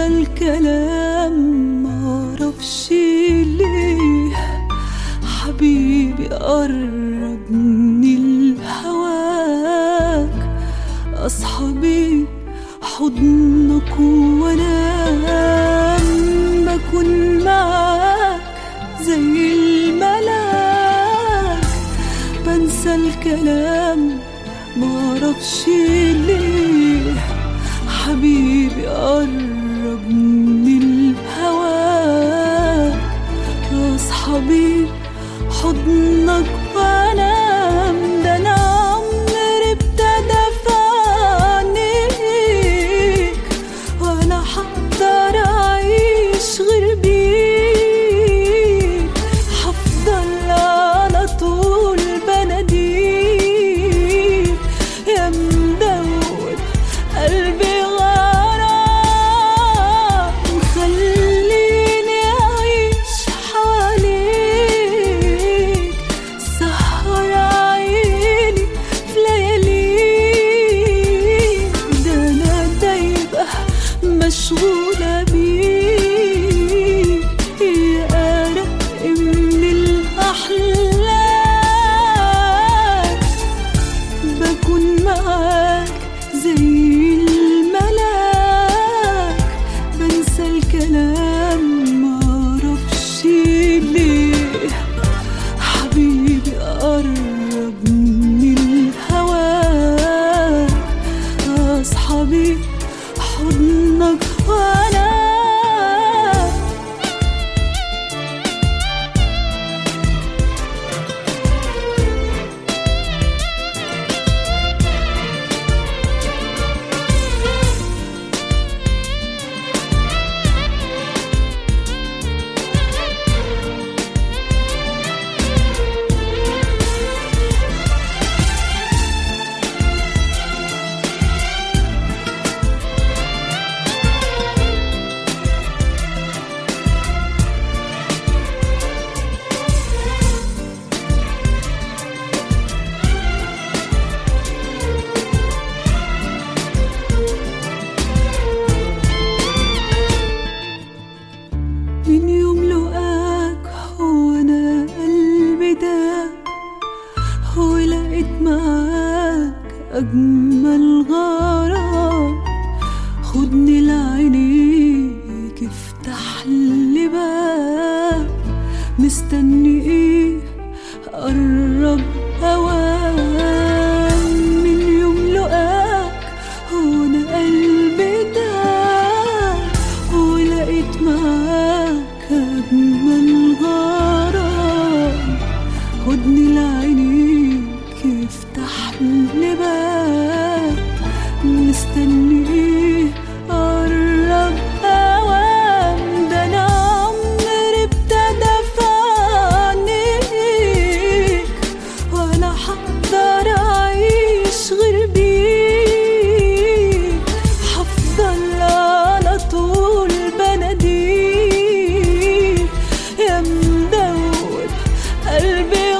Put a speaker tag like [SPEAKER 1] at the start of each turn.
[SPEAKER 1] الكلام معرفش ليه حبيبي قربني لهواك أصحابي حضنك وانام بكون معاك زي الملاك بنسى الكلام معرفش ليه حبيبي قربني لهواك اصحابي حضنك وانام ده انا عمري ابتدى في عينيك ولا هقدر اعيش غير بيك هفضل على طول بناديك يا مدود قلبي غرام خليني اعيش حواليك سهر عيني في لياليك ده انا دايبه مشغوله بيك يا ارق من الاحلام بكون معاك زي الملاك بنسى الكلام معرفش ليه حبيبي قربني الهواك اصحابي حضنك وانا من يوم لقاك هو انا قلبي داب هو لقيت معاك اجمل غرام خدني لعينيك افتح لي باب مستني ايه قرب هوام من يوم لقاك هو انا قلبي داب ولقيت معاك أجمل غرام خدني لعينيك افتح لي باب مستني ايه قرب اوام ده انا عمري ابتدى في عينيك ولا هقدر اعيش غير بيك هفضل على طول بناديك يا مدود قلبي